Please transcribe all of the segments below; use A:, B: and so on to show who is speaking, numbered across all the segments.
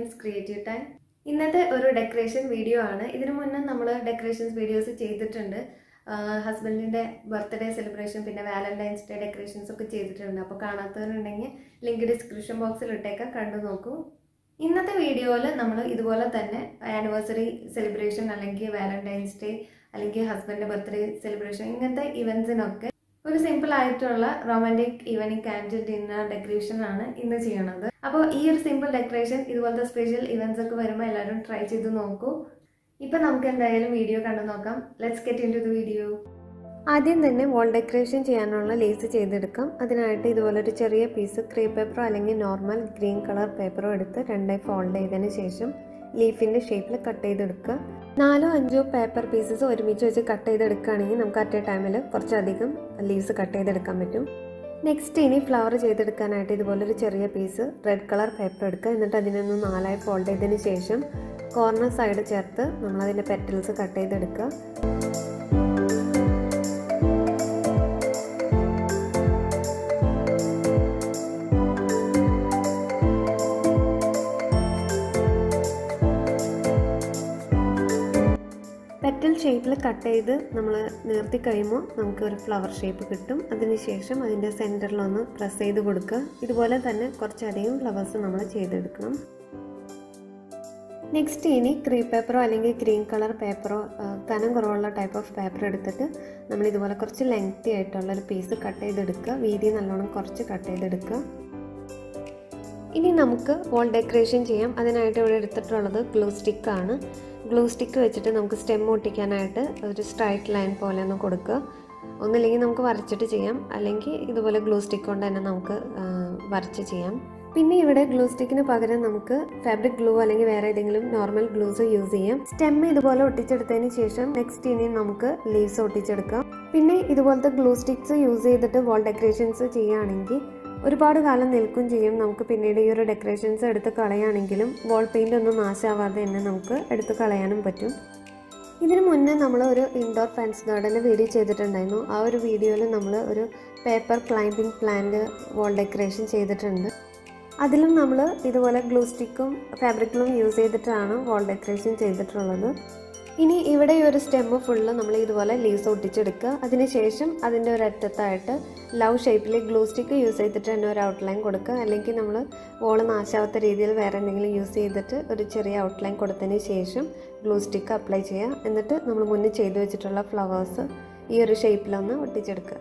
A: means creative time ഇന്നത്തെ ഒരു decoration video ആണ് ഇതിനു മുന്നേ നമ്മൾ ഡെക്കറേഷൻസ് വീഡിയോസ് ചെയ്തിട്ടുണ്ട് ഹസ്ബൻഡിൻ്റെ ബർത്ത്ഡേ സെലിബ്രേഷൻ പിന്നെ വാലന്റൈൻസ് ഡേ ഡെക്കറേഷൻസ് ഒക്കെ ചെയ്തിട്ടുണ്ട് അപ്പോൾ കാണാത്തവരുണ്ടെങ്കിൽ ലിങ്ക് ഡിസ്ക്രിപ്ഷൻ ബോക്സിൽ ഇട്ടേക്കാം കണ്ടു നോക്കൂ ഇന്നത്തെ വീഡിയോയിൽ നമ്മൾ ഇതുപോലെ തന്നെ ആനിവേഴ്സറി സെലിബ്രേഷൻ അല്ലെങ്കിൽ വാലന്റൈൻസ് ഡേ അല്ലെങ്കിൽ ഹസ്ബൻഡിൻ്റെ ബർത്ത്ഡേ സെലിബ്രേഷൻ ഇങ്ങനത്തെ ഇവൻസിനൊക്കെ ഒരു സിമ്പിൾ ആയിട്ടുള്ള romantic evening candle dinner decoration ആണ് ഇന്ന് ചെയ്യണത് അപ്പോൾ ഈ ഒരു സിമ്പിൾ ഡെക്കറേഷൻ ഇതുപോലത്തെ സ്പെഷ്യൽ ഇവന്റ്സ് ഒക്കെ വരുമ്പോൾ എല്ലാവരും ട്രൈ ചെയ്ത് നോക്കൂ ഇപ്പം നമുക്ക് എന്തായാലും വീഡിയോ കണ്ടു നോക്കാം let's get into the video ആദ്യം തന്നെ വോൾ ഡെക്കറേഷൻ ചെയ്യാനുള്ള ലേസ് ചെയ്തെടുക്കാം അതിനായിട്ട് ഇതുപോലെ ഒരു ചെറിയ പീസ് ക്രീ പേപ്പറോ അല്ലെങ്കിൽ നോർമൽ ഗ്രീൻ കളർ പേപ്പറോ എടുത്ത് രണ്ടായി ഫോൾഡ് ചെയ്തതിന് ശേഷം ലീഫിൻ്റെ ഷേപ്പിൽ കട്ട് ചെയ്തെടുക്കുക നാലോ അഞ്ചോ പേപ്പർ പീസസ് ഒരുമിച്ച് വെച്ച് കട്ട് ചെയ്തെടുക്കുകയാണെങ്കിൽ നമുക്ക് അറ്റ് എ ടൈമിൽ കുറച്ചധികം ലീവ്സ് കട്ട് ചെയ്തെടുക്കാൻ പറ്റും നെക്സ്റ്റ് ഇനി ഫ്ലവർ ചെയ്തെടുക്കാനായിട്ട് ഇതുപോലെ ഒരു ചെറിയ പീസ് റെഡ് കളർ പേപ്പർ എടുക്കുക എന്നിട്ട് അതിനൊന്ന് നാലായി ഫോൾഡ് ചെയ്തതിന് ശേഷം കോർണർ സൈഡ് ചേർത്ത് നമ്മളതിൻ്റെ പെറ്റൽസ് കട്ട് ചെയ്തെടുക്കുക പെറ്റൽ ഷേപ്പിൽ കട്ട് ചെയ്ത് നമ്മൾ നിർത്തി കഴിയുമ്പോൾ നമുക്ക് ഒരു ഫ്ലവർ ഷേപ്പ് കിട്ടും അതിനുശേഷം അതിൻ്റെ സെൻറ്ററിലൊന്ന് പ്രസ് ചെയ്ത് കൊടുക്കുക ഇതുപോലെ തന്നെ കുറച്ചധികം ഫ്ലവേഴ്സ് നമ്മൾ ചെയ്തെടുക്കണം നെക്സ്റ്റ് ഇനി ക്രീം പേപ്പറോ അല്ലെങ്കിൽ ഗ്രീൻ കളർ പേപ്പറോ കനം കുറവുള്ള ടൈപ്പ് ഓഫ് പേപ്പർ എടുത്തിട്ട് നമ്മൾ ഇതുപോലെ കുറച്ച് ലെങ്തി ആയിട്ടുള്ള ഒരു പീസ് കട്ട് ചെയ്തെടുക്കുക വീതി നല്ലോണം കുറച്ച് കട്ട് ചെയ്തെടുക്കുക ഇനി നമുക്ക് വോൾ ഡെക്കറേഷൻ ചെയ്യാം അതിനായിട്ട് ഇവിടെ എടുത്തിട്ടുള്ളത് ഗ്ലൂ സ്റ്റിക്കാണ് ഗ്ലൂ സ്റ്റിക്ക് വെച്ചിട്ട് നമുക്ക് സ്റ്റെം ഒട്ടിക്കാനായിട്ട് ഒരു സ്ട്രൈറ്റ് ലൈൻ പോലെ ഒന്ന് കൊടുക്കുക ഒന്നില്ലെങ്കിൽ നമുക്ക് വരച്ചിട്ട് ചെയ്യാം അല്ലെങ്കിൽ ഇതുപോലെ ഗ്ലൂ സ്റ്റിക്ക് കൊണ്ട് തന്നെ നമുക്ക് വരച്ച് ചെയ്യാം പിന്നെ ഇവിടെ ഗ്ലൂ സ്റ്റിക്കിന് പകരം നമുക്ക് ഫാബ്രിക് ഗ്ലൂ അല്ലെങ്കിൽ വേറെ ഏതെങ്കിലും നോർമൽ ഗ്ലൂസ് യൂസ് ചെയ്യാം സ്റ്റെം ഇതുപോലെ ഒട്ടിച്ചെടുത്തതിന് ശേഷം നെക്സ്റ്റ് ഇനി നമുക്ക് ലീവ്സ് ഒട്ടിച്ചെടുക്കാം പിന്നെ ഇതുപോലത്തെ ഗ്ലൂ സ്റ്റിക്സ് യൂസ് ചെയ്തിട്ട് വാൾ ഡെക്കറേഷൻസ് ചെയ്യുകയാണെങ്കിൽ ഒരുപാട് കാലം നിൽക്കും ചെയ്യും നമുക്ക് പിന്നീട് ഈ ഒരു ഡെക്കറേഷൻസ് എടുത്ത് കളയുകയാണെങ്കിലും വാൾ പെയിൻ്റ് ഒന്നും നാശമാവാതെ തന്നെ നമുക്ക് എടുത്ത് കളയാനും പറ്റും ഇതിനു മുന്നേ നമ്മൾ ഒരു ഇൻഡോർ ഫ്രണ്ട്സ് ഗാർഡൻ്റെ വീഡിയോ ചെയ്തിട്ടുണ്ടായിരുന്നു ആ ഒരു വീഡിയോയിൽ നമ്മൾ ഒരു paper climbing plant wall decoration ചെയ്തിട്ടുണ്ട് അതിലും നമ്മൾ ഇതുപോലെ ഗ്ലൂ സ്റ്റിക്കും ഫാബ്രിക്കിലും യൂസ് ചെയ്തിട്ടാണ് വാൾ ഡെക്കറേഷൻ ചെയ്തിട്ടുള്ളത് ഇനി ഇവിടെ ഈ ഒരു സ്റ്റെമ്മ് ഫുള്ള് നമ്മൾ ഇതുപോലെ ലീവ്സ് ഒട്ടിച്ചെടുക്കുക അതിനുശേഷം അതിൻ്റെ ഒരു അറ്റത്തായിട്ട് ലവ് ഷേപ്പിൽ ഗ്ലൂ സ്റ്റിക്ക് യൂസ് ചെയ്തിട്ട് തന്നെ ഒരു ഔട്ട്ലൈൻ കൊടുക്കുക അല്ലെങ്കിൽ നമ്മൾ വോള് നാശാവാത്ത രീതിയിൽ വേറെ എന്തെങ്കിലും യൂസ് ചെയ്തിട്ട് ഒരു ചെറിയ ഔട്ട്ലൈൻ കൊടുത്തതിന് ശേഷം ഗ്ലൂ സ്റ്റിക്ക് അപ്ലൈ ചെയ്യുക എന്നിട്ട് നമ്മൾ മുന്നിൽ ചെയ്തു വെച്ചിട്ടുള്ള ഫ്ലവേഴ്സ് ഈ ഒരു ഷേപ്പിലൊന്ന് ഒട്ടിച്ചെടുക്കുക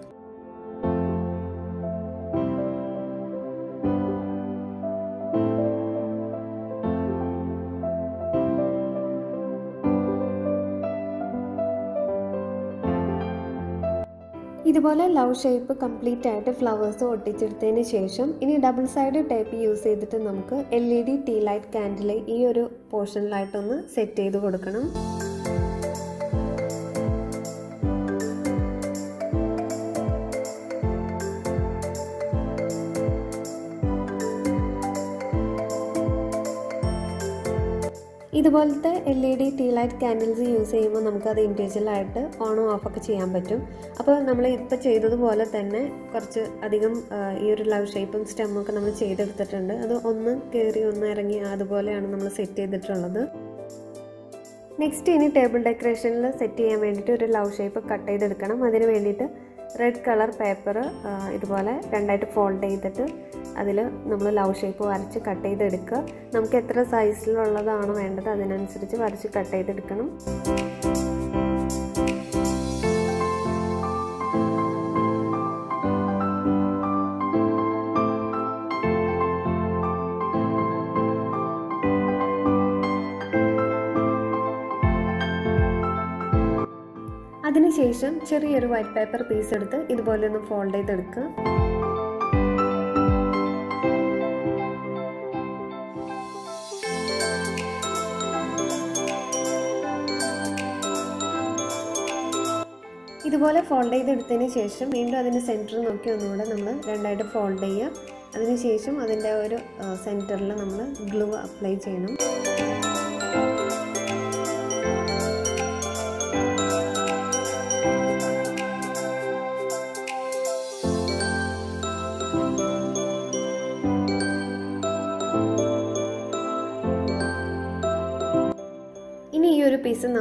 A: ഇതുപോലെ ലവ് ഷേപ്പ് കംപ്ലീറ്റ് ആയിട്ട് ഫ്ലവേഴ്സ് ഒട്ടിച്ചെടുത്തതിന് ശേഷം ഇനി ഡബിൾ സൈഡ് ടൈപ്പ് യൂസ് ചെയ്തിട്ട് നമുക്ക് L E D tea light candle ഈ ഒരു പോർഷനിലായിട്ടൊന്ന് സെറ്റ് ചെയ്ത് കൊടുക്കണം ഇതുപോലത്തെ L E D tea light candles use ചെയ്യുമ്പോൾ നമുക്കത് ഇൻഡിവിജ്വലായിട്ട് ഓണും ഓഫൊക്കെ ചെയ്യാൻ പറ്റും അപ്പോൾ നമ്മൾ ഇപ്പോൾ ചെയ്തതുപോലെ തന്നെ കുറച്ച് അധികം ഈ ഒരു ലവ് ഷേപ്പും സ്റ്റെമ്മും ഒക്കെ നമ്മൾ ചെയ്തെടുത്തിട്ടുണ്ട് അത് ഒന്ന് കയറി ഒന്ന് ഇറങ്ങി അതുപോലെയാണ് നമ്മൾ സെറ്റ് ചെയ്തിട്ടുള്ളത് നെക്സ്റ്റ് ഇനി ടേബിൾ ഡെക്കറേഷനിൽ സെറ്റ് ചെയ്യാൻ വേണ്ടിയിട്ട് ഒരു ലവ് ഷേപ്പ് കട്ട് ചെയ്തെടുക്കണം അതിന് വേണ്ടിയിട്ട് റെഡ് കളർ പേപ്പർ ഇതുപോലെ രണ്ടായിട്ട് ഫോൾഡ് ചെയ്തിട്ട് അതിൽ നമ്മൾ ലവ് ഷേപ്പ് വരച്ച് കട്ട് ചെയ്തെടുക്കുക നമുക്ക് എത്ര സൈസിലുള്ളതാണോ വേണ്ടത് അതിനനുസരിച്ച് വരച്ച് കട്ട് ചെയ്തെടുക്കണം അതിനുശേഷം ചെറിയൊരു വൈറ്റ് പേപ്പർ പീസ് എടുത്ത് ഇതുപോലെ ഒന്ന് ഫോൾഡ് ചെയ്തെടുക്കുക ഇതുപോലെ ഫോൾഡ് ചെയ്തെടുത്തതിന് ശേഷം വീണ്ടും അതിൻ്റെ സെൻറ്റർ നോക്കി ഒന്നുകൂടെ നമ്മൾ രണ്ടായിട്ട് ഫോൾഡ് ചെയ്യുക അതിനുശേഷം അതിൻ്റെ ഒരു സെൻറ്ററിൽ നമ്മൾ ഗ്ലൂ അപ്ലൈ ചെയ്യണം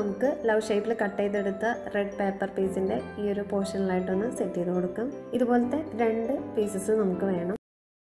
A: നമുക്ക് ലവ് ഷേപ്പിൽ കട്ട് ചെയ്തെടുത്ത റെഡ് പേപ്പർ പീസിൻ്റെ ഈ ഒരു പോർഷനിലായിട്ടൊന്ന് സെറ്റ് ചെയ്ത് കൊടുക്കാം ഇതുപോലത്തെ രണ്ട് പീസസ് നമുക്ക് വേണം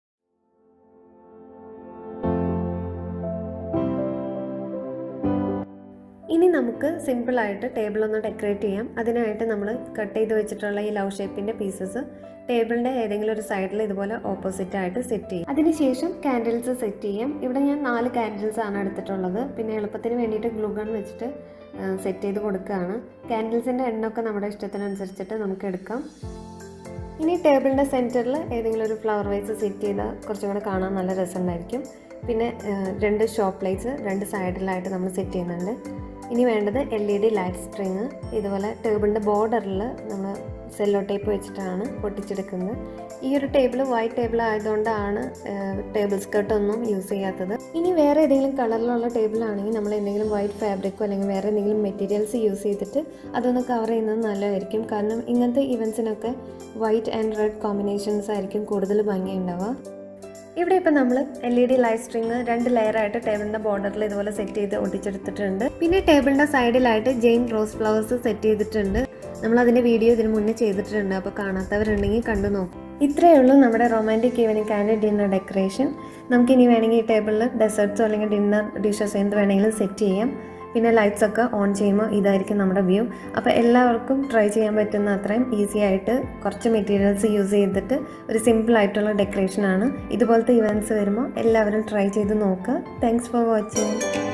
A: ഇനി നമുക്ക് സിമ്പിളായിട്ട് ടേബിൾ ഒന്ന് ഡെക്കറേറ്റ് ചെയ്യാം അതിനായിട്ട് നമ്മൾ കട്ട് ചെയ്ത് വെച്ചിട്ടുള്ള ഈ ലവ് ഷേപ്പിൻ്റെ പീസസ് ടേബിളിൻ്റെ ഏതെങ്കിലും ഒരു സൈഡിൽ ഇതുപോലെ ഓപ്പോസിറ്റ് ആയിട്ട് സെറ്റ് ചെയ്യും അതിനുശേഷം കാൻഡിൽസ് സെറ്റ് ചെയ്യാം ഇവിടെ ഞാൻ നാല് കാൻഡിൽസ് ആണ് എടുത്തിട്ടുള്ളത് പിന്നെ എളുപ്പത്തിന് വേണ്ടിയിട്ട് ഗ്ലൂ ഗൺ വെച്ചിട്ട് സെറ്റ് ചെയ്ത് കൊടുക്കുകയാണ് കാൻഡിൽസിൻ്റെ എണ്ണമൊക്കെ നമ്മുടെ ഇഷ്ടത്തിനനുസരിച്ചിട്ട് നമുക്ക് എടുക്കാം ഇനി ടേബിളിൻ്റെ സെൻറ്ററിൽ ഏതെങ്കിലും ഒരു ഫ്ലവർ വൈസ് സെറ്റ് ചെയ്താൽ കുറച്ചും കൂടെ കാണാൻ നല്ല രസമുണ്ടായിരിക്കും പിന്നെ രണ്ട് ഷോപ്പ് ലൈറ്റ്സ് രണ്ട് സൈഡിലായിട്ട് നമ്മൾ സെറ്റ് ചെയ്യുന്നുണ്ട് ഇനി വേണ്ടത് L E D light string ഇതുപോലെ ടേബിളിൻ്റെ ബോർഡറിൽ നമ്മൾ സെല്ലോ ടേപ്പ് വെച്ചിട്ടാണ് പൊട്ടിച്ചെടുക്കുന്നത് ഈ ഒരു ടേബിൾ വൈറ്റ് ടേബിൾ ആയതുകൊണ്ടാണ് ടേബിൾ സ്കർട്ട് ഒന്നും യൂസ് ചെയ്യാത്തത് ഇനി വേറെ ഏതെങ്കിലും കളറിലുള്ള ടേബിൾ ആണെങ്കിൽ നമ്മൾ എന്തെങ്കിലും വൈറ്റ് ഫാബ്രിക്കോ അല്ലെങ്കിൽ വേറെ എന്തെങ്കിലും മെറ്റീരിയൽസ് യൂസ് ചെയ്തിട്ട് അതൊന്ന് കവർ ചെയ്യുന്നത് നല്ലതായിരിക്കും കാരണം ഇങ്ങനത്തെ ഇവൻസിനൊക്കെ വൈറ്റ് ആൻഡ് റെഡ് കോമ്പിനേഷൻസ് ആയിരിക്കും കൂടുതൽ ഭംഗിയുണ്ടാവുക ഇവിടെ ഇപ്പം നമ്മൾ L E D light string രണ്ട് ലെയറായിട്ട് ടേബിളിൻ്റെ ബോർഡറിൽ ഇതുപോലെ സെറ്റ് ചെയ്ത് ഒട്ടിച്ചെടുത്തിട്ടുണ്ട് പിന്നെ ടേബിളിൻ്റെ സൈഡിലായിട്ട് ജെയിൻ റോസ് ഫ്ലവേഴ്സ് സെറ്റ് ചെയ്തിട്ടുണ്ട് നമ്മൾ അതിൻ്റെ വീഡിയോ ഇതിന് മുന്നേ ചെയ്തിട്ടുണ്ട് അപ്പോൾ കാണാത്തവരുണ്ടെങ്കിൽ കണ്ടു നോക്കും ഇത്രയേ ഉള്ളൂ നമ്മുടെ romantic evening and dinner decoration നമുക്കിനി വേണമെങ്കിൽ ഈ ടേബിളിൽ ഡെസേർട്ട്സോ അല്ലെങ്കിൽ ഡിന്നർ ഡിഷസ് എന്ത് വേണമെങ്കിലും സെറ്റ് ചെയ്യാം പിന്നെ ലൈറ്റ്സ് ഒക്കെ ഓൺ ചെയ്യുമ്പോൾ ഇതായിരിക്കും നമ്മുടെ വ്യൂ അപ്പോൾ എല്ലാവർക്കും ട്രൈ ചെയ്യാൻ പറ്റുന്ന അത്രയും ഈസി ആയിട്ട് കുറച്ച് മെറ്റീരിയൽസ് യൂസ് ചെയ്തിട്ട് ഒരു സിമ്പിൾ ആയിട്ടുള്ള ഡെക്കറേഷനാണ് ഇതുപോലത്തെ ഇവൻറ്റ്സ് വരുമ്പോൾ എല്ലാവരും ട്രൈ ചെയ്ത് നോക്കുക താങ്ക്സ് ഫോർ വാച്ചിങ്